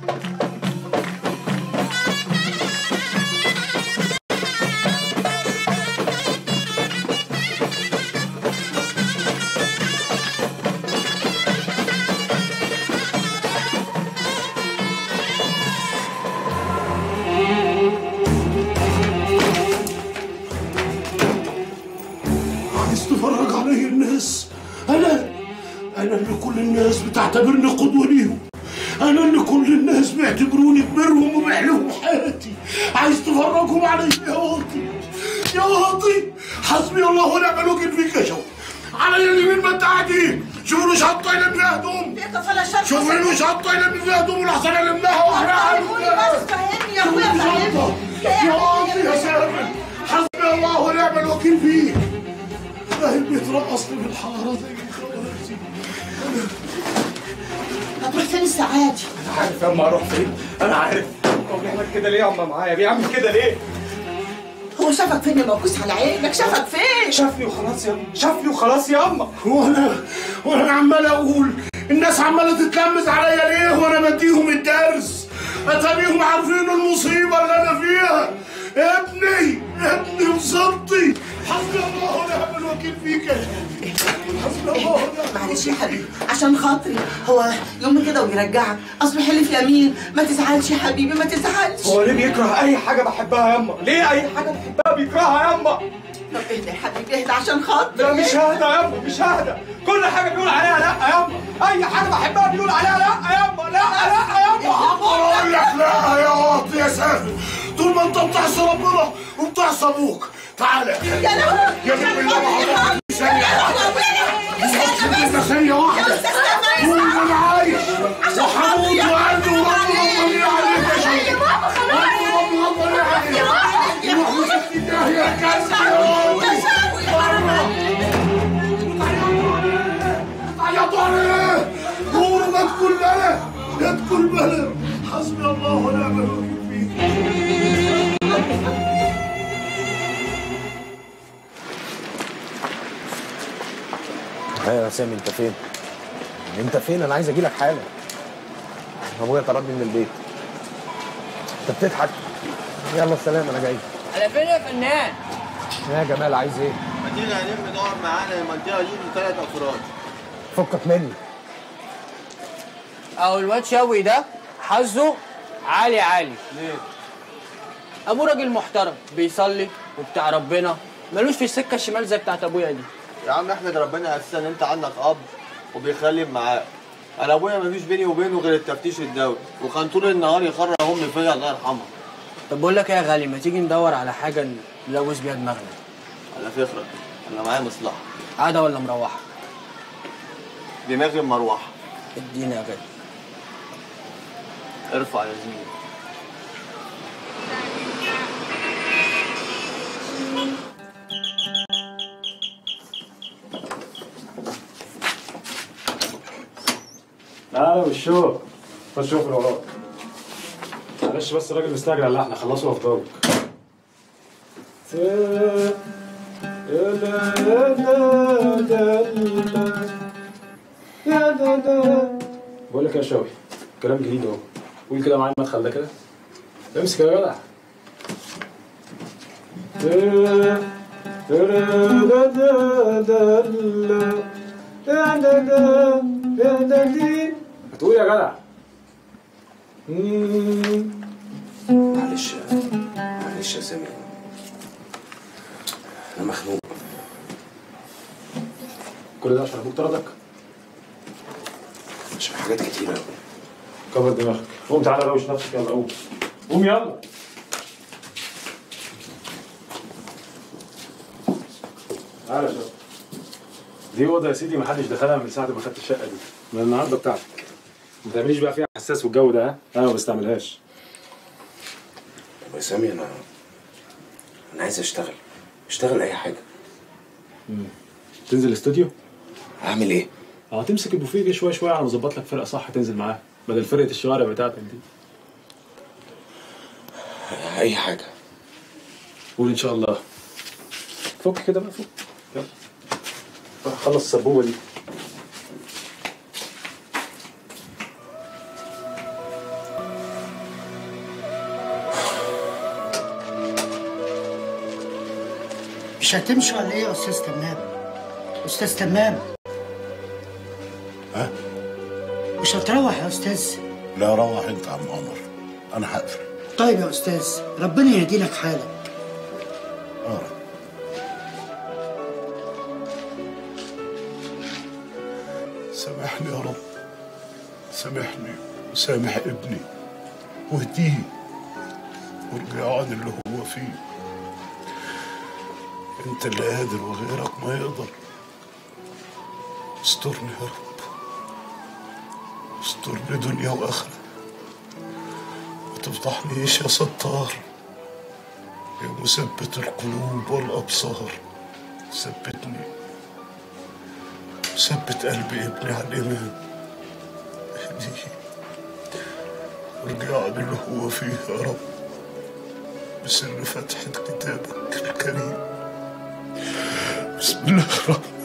عايز تفرج علي الناس انا انا اللي كل الناس بتعتبرني قدوه ليهم انا اللي كل الناس بيعتبروني كبيرهم وبحلهم حياتي عايز تفرجهم علي يا واطي يا واطي حسبي الله ونعم الوكيل فيك يا شوقي على اليمين ما انت قاعدين شوفوا له شنطه يلم فيها هدوم شوفوا له شنطه يلم فيها هدوم ولحسن المناها واحنا قولي بس فهمني يا اخويا فهمني يا واطي يا سامر حسبي الله ونعم الوكيل فيك فاهم بيترقصني بالحاره زي خواتي هتروح فين الساعات انا عارف يا اما اروح فين انا عارف هو بيعمل كده ليه يا اما معايا بيعمل كده ليه هو شافك فين يا موكوس على عينك شافك فين شافني وخلاص يا اما شافني وخلاص يا اما وانا وانا عمال اقول الناس عماله تتلمس عليا ليه وانا بديهم الدرس اتاريهم عارفين المصيبه اللي انا فيها ابني ابني وصبتي حسبي الله ونعم الوكيل فيك يا شيخ. حسبي الله ونعم معلش يا حبيبي عشان خاطري هو يوم كده ويرجعك اصل حلف يمين ما تزعلش يا حبيبي ما تزعلش هو ليه بيكره اي حاجه بحبها يا اما ليه اي حاجه بحبها بيكرهها يا اما طب اهدى يا حبيبي اهدى عشان خاطري لا مش ههدى يا اما مش ههدى كل حاجه بيقول عليها لا يا اما اي حاجه بحبها بيقول عليها لا يا اما لا لا يا اما اقول لك لا يا واطي يا سافر طول ما انت بتعصي ربنا وبتعصي ابوك تعالى يا لهوي يا ابن الله محمد ثانية واحدة ثانية واحدة طول ما انا عايش وحموت وعندي وربنا ربنا عليك يا شيخ ربنا ربنا عليك روح وسكت الداهية يا كاسر يا واطي تعيطوا عليه قولوا ما تكون بلد لا تكون بلد حسبي الله ونعم الوكيل فيك ايوه يا سامي انت فين؟ انت فين؟ انا عايز اجي لك حالا. ابويا طردني من البيت. انت بتضحك؟ يلا سلام انا جاي. على فين يا فنان؟ يا جمال عايز ايه؟ هتيجي هنلم دور معانا المنطقه دي لثلاث افراد فكك مني. اهو الواد شوي ده حظه عالي عالي ليه؟ ابوه راجل محترم بيصلي وبتاع ربنا ملوش في السكه الشمال زي بتاعت ابويا دي يا عم احمد ربنا اساسا ان انت عندك اب وبيخلم معاك انا ابويا مفيش بيني وبينه غير التفتيش الدولي وكان طول النهار يخرج امي فيا الله يرحمها طب بقول لك ايه يا غالي ما تيجي ندور على حاجه نلوث بيها دماغنا على فكره انا معايا مصلحه قاعده ولا مروحه دماغي مروحه ادينا يا غالي ارفع يا زميلي تعالى بالشوق خش شوف اللي وراك معلش بس الراجل مستعجل على اللحن خلصوا وافطارك بقول لك يا شوقي كلام جديد اهو قول كده معايا المدخل ده كده امسك يا جدع هتقول يا جدع معلش معلش يا سامي انا مخنوق كل ده عشان ابوك طردك عشان حاجات كتيرة قوي كبر دماغك قوم تعالى روش نفسك يلا قوم قوم يلا تعالى يا شباب دي اوضه يا سيدي ما حدش دخلها من ساعه ما خدت الشقه دي من النهارده بتاعتك ما تعمليش بقى فيها حساس والجو ده ها انا ما بستعملهاش طب يا سامي انا انا عايز اشتغل اشتغل اي حاجة تنزل الاستوديو اعمل ايه؟ اه تمسك البوفيه كده شويه شويه على ما اظبط لك فرقه صح تنزل معاها بدل فرقه الشوارع بتاعتك دي اي حاجة قول ان شاء الله فك كده بقى فك يلا روح خلص السبوبه دي مش هتمشي ولا ايه يا استاذ تمام استاذ تمام ها مش هتروح يا استاذ لا روح انت يا عم عمر انا هقفل طيب يا استاذ ربنا يهدي لك حالك اه سامحني يا رب سامحني وسامح ابني واهديه وارجعه عن اللي هو فيه انت اللي قادر وغيرك ما يقدر استرني يا رب استرني دنيا واخره ما تفضحنيش يا ستار يا مثبت القلوب والابصار ثبتني ثبت قلب ابني على الايمان اهديه وارجع اللي هو فيه يا رب بسر فتحة كتابك الكريم بسم الله الرحمن